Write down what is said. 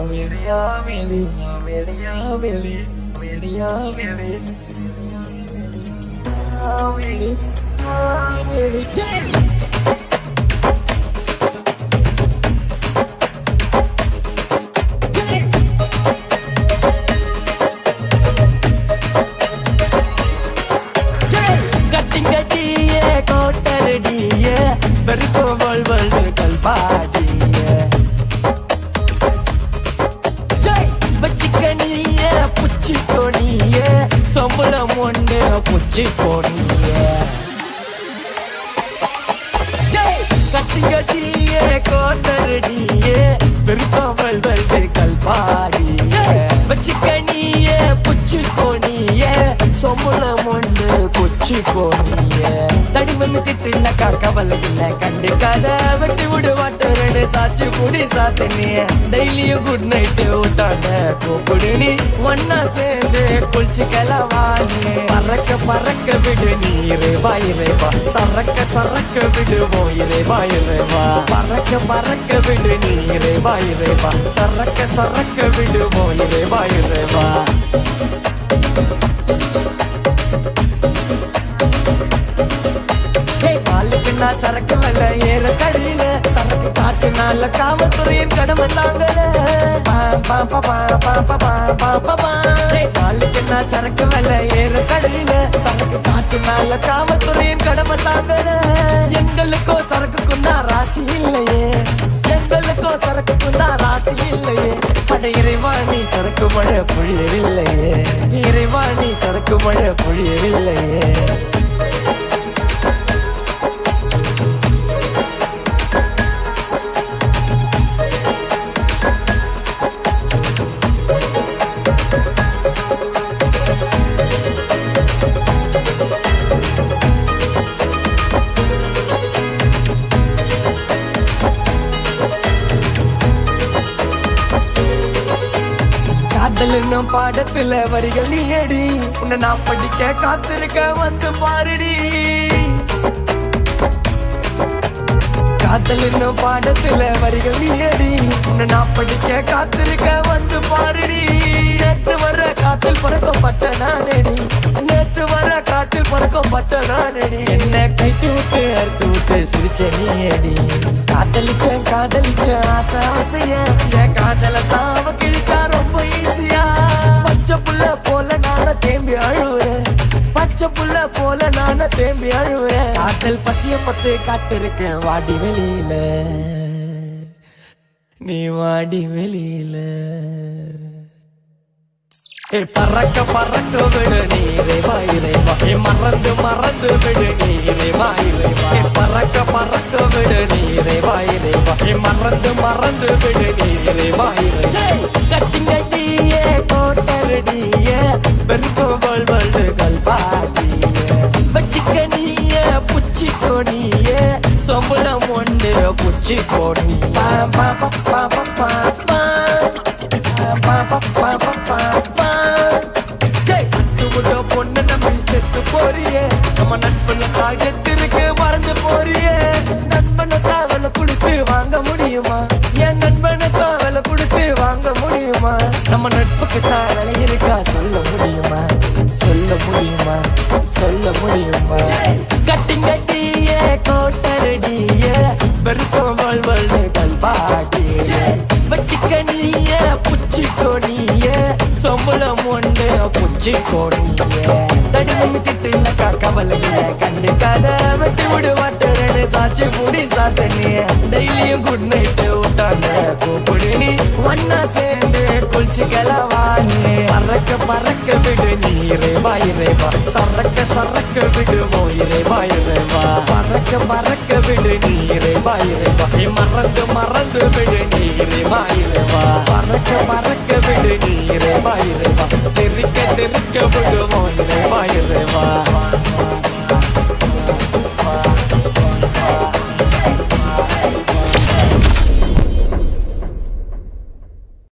வெளியா வெளி வெளியா வெளி வெளியா வெளி வெளி வெளி கட்டி கட்டியே கோட்டரடியே பெருக்கும் வல்வல்டு கல்பாடியே வச்சிக்க நீயே புச்சி கொடியே சம்பளம் ஒன்று புச்சி கொடியே கட்டி கட்டியே கோட்டரடியே பெருக்கும் வல்வல்டு கல்பாடியே வச்சிக்க நீயே புச்சி கொடியே சம்பளம் ஒன்று புச்சி கொடியே தடி வந்து திட்டுனாக்கா கவலை இல்ல கண்டுக்காத வெட்டி விடு வாட்டுறேன்னு சாச்சு முடி சாத்தனே டெய்லியும் குட் நைட்டு விட்டாண்ட கூப்பிடு நீ ஒன்னா சேர்ந்து குளிச்சு கிளவானே பறக்க பறக்க விடு நீரே வாயிரே வா சறக்க சறக்க விடு போயிரே வாயிரே வா பறக்க பறக்க விடு நீரே வாயிரே வா சறக்க சறக்க விடு போயிரே வாயிரே வா ஏய், பாலுக்கு நான் சரக்கு வெள்ள ஏற கடையில சரக்கு காய்ச்சினால காவல்துறையின் கடமை தாங்கல பாலுக்கு நான் சரக்கு வெள்ள ஏற கடையில சரக்கு காய்ச்சினால காவல்துறையின் கடமை தாங்கல எங்களுக்கோ சரக்குக்குன்னா ராசி இல்லையே எங்களுக்கோ சரக்குக்குன்னா ராசி இல்லையே அட இறைவாணி சரக்கு மழை பொழியவில்லையே இறைவாணி சரக்கு மழை பொழியவில்லையே காதல் என்னும் பாடத்துல வரிகள் நீ அடி உன்னை நான் படிக்க காத்திருக்க வந்து பாருடி காதல் என்னும் பாடத்துல வரிகள் நீ அடி உன்னை நான் படிக்க காத்திருக்க வந்து பாருடி நேற்று வர காத்தில் பறக்கப்பட்ட நானடி நேற்று வர காத்தில் பறக்கப்பட்ட நானடி என்ன கைட்டு விட்டு அறுத்து விட்டு சிரிச்ச நீ அடி காதலிச்சேன் காதலிச்சேன் ஆசை ஆசையா என் காதல தாவ கிழிச்சா ரொம்ப ஈஸியா பச்சை புள்ள போல நான தேம்பி அழுவுறேன் பச்சை புள்ள போல நான தேம்பி அழுவுறேன் காதல் பசிய பத்து காட்டிருக்கேன் வாடி வெளியில நீ வாடி வெளியில ஏ பறக்க பறக்க விடு நீரே வாயிலே வா ஏ மறந்து மறந்து விடு நீரே வாயிலே வா ஏ பறக்க பறக்க விடு நீரே வாயிலே வா ஏ மறந்து மறந்து விடு நீரே வாயிலே கட்டி கட்டியே கோட்டரடியே பெருக்கோ வல்வல்டுகள் பாட்டியே வச்சிக்க நீயே புச்சி கொடியே சொம்பளம் ஒன்று புச்சி கொடி பா பா பா பா பா பா பொண்ணு நம்பி செத்து போறியே நம்ம நட்புல காயத்திற்கு மறந்து போறியே நண்பனை காவல கொடுத்து வாங்க முடியுமா என் நண்பனை காவல கொடுத்து வாங்க முடியுமா நம்ம நட்புக்கு காவல இருக்கா சொல்ல முடியுமா சொல்ல முடியுமா சொல்ல முடியுமா கட்டி கட்டியே கோட்டரடியே பெருக்கம் வல்வல்டு கல்பாட்டியே வச்சிக்க நீயே புச்சி கொடியே சம்பளம் ஒன்று புச்சி கொடியே தடிமை திட்டுனாக்கா கவலை இல்ல கண்டுக்காத வெட்டி விடு வாட்டுறேன்னு சாட்சி முடி சாத்தனே டெய்லியும் குட் நைட்டு விட்டாங்க கூப்பிடு நீ ஒன்னா சேர்ந்து குளிச்சு கிளவானே பறக்க பறக்க விடு நீரே வாயிரே வா சறக்க சறக்க விடு போயிரே வாயிரே வா பறக்க பறக்க விடு நீரே வாயிரே வா ஏ மறந்து மறந்து விடு நீரே வாயிரே வா பறக்க பறக்க விடு நீரே வாயிரே வா